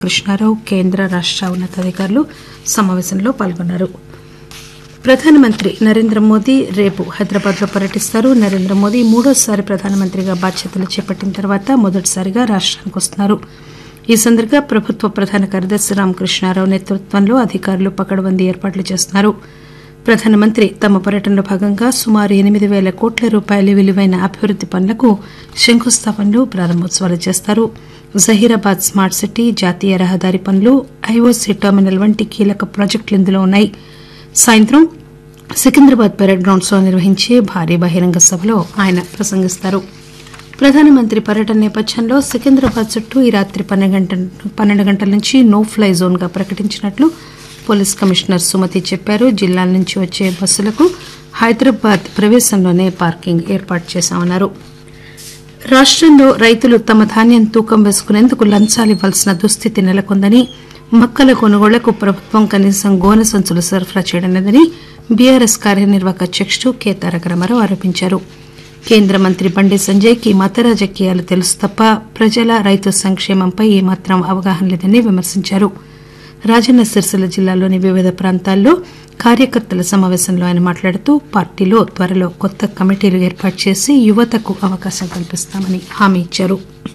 కృష్ణారావు కేంద్ర రాష్ట ఉన్నతాధికారులు సమావేశంలో పాల్గొన్నారు ప్రధానమంత్రి నరేంద్ర మోదీ రేపు హైదరాబాద్ లో పర్యటిస్తారు నరేంద్ర మోదీ మూడోసారి ప్రధానమంత్రిగా బాధ్యతలు చేపట్టిన తర్వాత మొదటిసారిగా రాష్టానికి వస్తున్నారు ఈ సందర్భంగా ప్రభుత్వ ప్రధాన కార్యదర్శి రామకృష్ణారావు నేతృత్వంలో అధికారులు పకడ్బందీ ఏర్పాట్లు చేస్తున్నారు ప్రధానమంత్రి తమ పర్యటనలో భాగంగా సుమారు ఎనిమిది పేల కోట్ల రూపాయల విలువైన అభివృద్ది పనులకు శంకుస్థాపనలు ప్రారంభోత్సవాలు చేస్తారు జహీరాబాద్ స్మార్ట్ సిటీ జాతీయ రహదారి పనులు ఐఓసీ టెర్మినల్ వంటి కీలక ప్రాజెక్టులు ఇందులో ఉన్నాయి సాయంత్రం సికింద్రాబాద్ పెరేడ్ గ్రౌండ్స్ లో నిర్వహించే భారీ బహిరంగ సభలో ఆయన ప్రసంగిస్తారు ప్రధానమంత్రి పర్యటన నేపథ్యంలో సికింద్రాబాద్ చుట్టూ ఈ రాత్రి పన్నెండు గంటల నుంచి నో ఫ్లై జోన్ గా ప్రకటించినట్లు పోలీస్ కమిషనర్ సుమతి చెప్పారు జిల్లాల నుంచి వచ్చే బస్సులకు హైదరాబాద్ ప్రవేశంలోనే పార్కింగ్ ఏర్పాటు చేశామన్నారు రాష్టంలో రైతులు తమ ధాన్యం తూకం వేసుకునేందుకు లంచాలు ఇవ్వాల్సిన దుస్థితి నెలకొందని మక్కల కొనుగోళ్లకు ప్రభుత్వం కనీసం గోనె సంచులు సరఫరా చేయడం లేదని బీఆర్ఎస్ కార్యనిర్వాహక అధ్యకుడు కె తారక రామారావు ఆరోపించారు కేంద్ర మంత్రి బండి సంజయ్ కి మత రాజకీయాలు తెలుసు తప్ప ప్రజల రైతు సంక్షేమంపై ఏమాత్రం అవగాహన లేదని విమర్శించారు రాజన్న సిరిసిల్ల జిల్లాలోని వివిధ ప్రాంతాల్లో కార్యకర్తల సమావేశంలో ఆయన మాట్లాడుతూ పార్టీలో త్వరలో కొత్త కమిటీలు ఏర్పాటు చేసి యువతకు అవకాశం కల్పిస్తామని హామీ ఇచ్చారు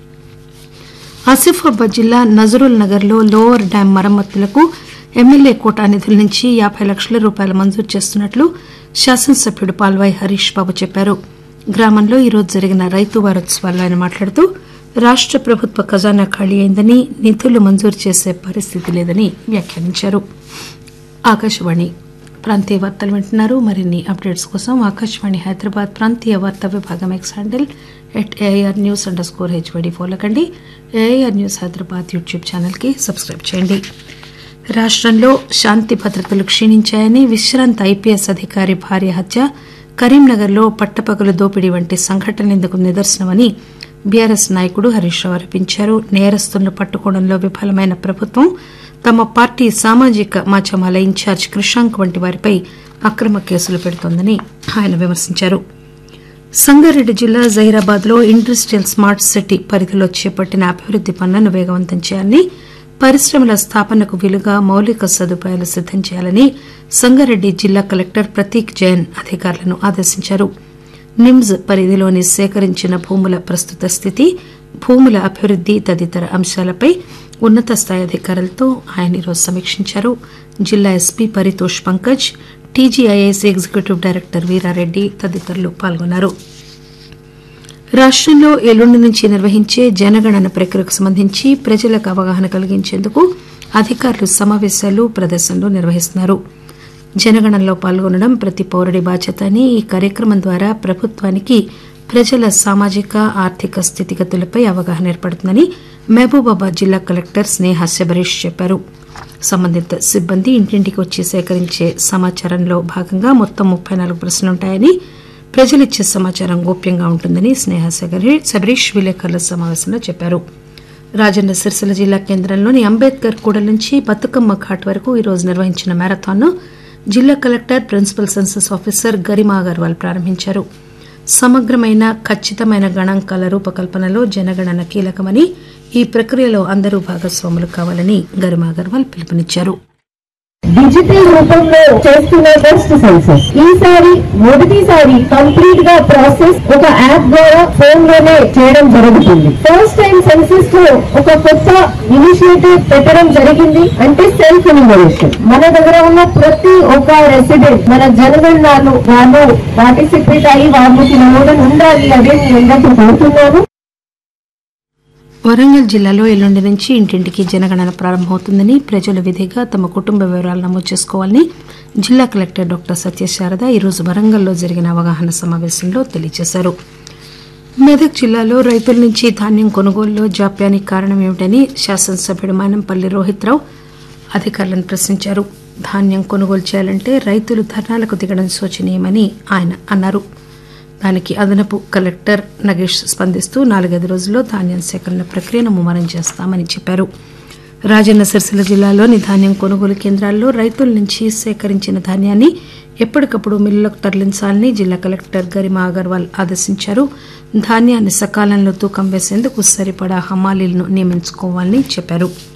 ఆసిఫాబాద్ జిల్లా నజరుల్ నగర్ లో లోవర్ డ్యాం మరమ్మతులకు ఎమ్మెల్యే కోటా నిధుల నుంచి యాబై లక్షల రూపాయలు మంజూరు చేస్తున్నట్లు శాసనసభ్యుడు పాల్వాయి హరీష్ బాబు చెప్పారు గ్రామంలో ఈరోజు జరిగిన రైతు వారోత్సవాల్లో ఆయన మాట్లాడుతూ రాష్ట ప్రభుత్వ ఖజానా ఖాళీ అయిందని నిధులు మంజూరు చేసే పరిస్థితి లేదని వ్యాఖ్యానించారు ఆకాశవాణి ప్రాంతీయ వార్తలు వింటున్నారు మరిన్ని అప్డేట్స్ కోసం ఆకాశవాణి హైదరాబాద్ ప్రాంతీయ వార్తా విభాగం X handle at AIR news underscore HYD follow కండి AIR news Hyderabad YouTube channel కి సబ్స్క్రైబ్ చేయండి రాష్టంలో శాంతి భద్రతలు క్షీణించాయని విశ్రాంత ఐపీఎస్ అధికారి భార్య హత్య కరీంనగర్లో పట్టపగలు దోపిడీ వంటి సంఘటనలు ఇందుకు నిదర్శనమని బీఆర్ఎస్ నాయకుడు హరీష్ రావు ఆరోపించారు నేరస్తులను పట్టుకోవడంలో విఫలమైన ప్రభుత్వం తమ పార్టీ సామాజిక మాధ్యమాల ఇన్ఛార్జ్ కృషాంక్ వంటి వారిపై అక్రమ కేసులు పెడుతోందని ఆయన విమర్శించారు సంగారెడ్డి జిల్లా జహీరాబాద్ లో ఇండస్టియల్ స్మార్ట్ సిటీ పరిధిలో చేపట్టిన అభివృద్ది పనులను వేగవంతం చేయాలని పరిశ్రమల స్థాపనకు వీలుగా మౌలిక సదుపాయాలు సిద్దం చేయాలని సంగారెడ్డి జిల్లా కలెక్టర్ ప్రతీక్ జైన్ అధికారులను ఆదేశించారు నిమ్స్ పరిధిలోని సేకరించిన భూముల ప్రస్తుత స్థితి భూముల అభివృద్ది తదితర అంశాలపై ఉన్నత స్థాయి అధికారులతో ఆయన ఈరోజు సమీక్షించారు జిల్లా SP Paritosh Pankaj TGIS executive director Veerareddy తదితరులు పాల్గొన్నారు రాష్టంలో ఎల్లుండి నుంచి నిర్వహించే జనగణన ప్రక్రియకు సంబంధించి ప్రజలకు అవగాహన కలిగించేందుకు అధికారులు సమావేశాలు ప్రదర్శనలు నిర్వహిస్తున్నారు జనగణనలో పాల్గొనడం ప్రతి పౌరుడి బాధ్యత అని ఈ కార్యక్రమం ద్వారా ప్రభుత్వానికి ప్రజల సామాజిక ఆర్థిక స్థితిగతులపై అవగాహన ఏర్పడుతుందని మహబూబాబాద్ జిల్లా కలెక్టర్ స్నేహ శబరీష్ చెప్పారు సంబంధిత సిబ్బంది ఇంటింటికి వచ్చి సేకరించే సమాచారంలో భాగంగా మొత్తం ముప్పై నాలుగు ప్రశ్నలుంటాయని ప్రజలిచ్చే సమాచారం గోప్యంగా ఉంటుందని స్నేహ శబరీష్ విలేకరుల సమావేశంలో చెప్పారు రాజన్న సిరిసిల్ల జిల్లా కేంద్రంలోని అంబేద్కర్ కూడల నుంచి బతుకమ్మ ఘాట్ వరకు ఈరోజు నిర్వహించిన మ్యారథాన్ను జిల్లా collector principal census officer Garima Agarwal ప్రారంభించారు సమగ్రమైన ఖచ్చితమైన గణాంకాల రూపకల్పనలో జనగణన కీలకమని ఈ ప్రక్రియలో అందరూ భాగస్వాములు కావాలని గరిమా అగర్వాల్ పిలుపునిచ్చారు డిజిటల్ రూపంలో చేస్తున్న ఫస్ట్ సెన్సస్ ఈసారి మొదటిసారి కంప్లీట్ గా ప్రాసెస్ ఒక యాప్ ద్వారా ఫోన్ లోనే చేయడం జరుగుతుంది ఫస్ట్ టైం సెన్సస్ లో ఒక కొత్త ఇనిషియేటివ్ పెట్టడం జరిగింది అంటే సెల్ఫ్ ఇన్వోల్యూషన్ మన దగ్గర ఉన్న ప్రతి ఒక్క రెసిడెంట్ మన జనగణనాలు వాళ్ళు పార్టిసిపేట్ అయ్యి వాళ్ళకి నమోదం ఉండాలి అదే నేను అందరికీ కోరుతున్నాను వరంగల్ జిల్లాలో ఎల్లుండి నుంచి ఇంటింటికి జనగణన ప్రారంభమవుతుందని ప్రజలు విధిగా తమ కుటుంబ వివరాలు నమోదు చేసుకోవాలని జిల్లా కలెక్టర్ డాక్టర్ సత్యశారద ఈరోజు వరంగల్లో జరిగిన అవగాహన సమావేశంలో తెలియజేశారు మెదక్ జిల్లాలో రైతుల నుంచి ధాన్యం కొనుగోలులో జాప్యానికి కారణం ఏమిటని శాసనసభ్యుడు మైనంపల్లి రోహిత్రావు అధికారులను ప్రశ్నించారు ధాన్యం కొనుగోలు చేయాలంటే రైతులు ధర్నాలకు దిగడం శోచనీయమని ఆయన అన్నారు దానికి అదనపు కలెక్టర్ నగేష్ స్పందిస్తూ నాలుగైదు రోజుల్లో ధాన్యం సేకరణ ప్రక్రియను ముమ్మరం చేస్తామని చెప్పారు రాజన్న సిరిసిల్ల జిల్లాలోని ధాన్యం కొనుగోలు కేంద్రాల్లో రైతుల నుంచి సేకరించిన ధాన్యాన్ని ఎప్పటికప్పుడు మిల్లులకు తరలించాలని జిల్లా కలెక్టర్ గరిమా అగర్వాల్ ఆదేశించారు ధాన్యాన్ని సకాలంలో తూకం వేసేందుకు సరిపడా హమాలీలను నియమించుకోవాలని చెప్పారు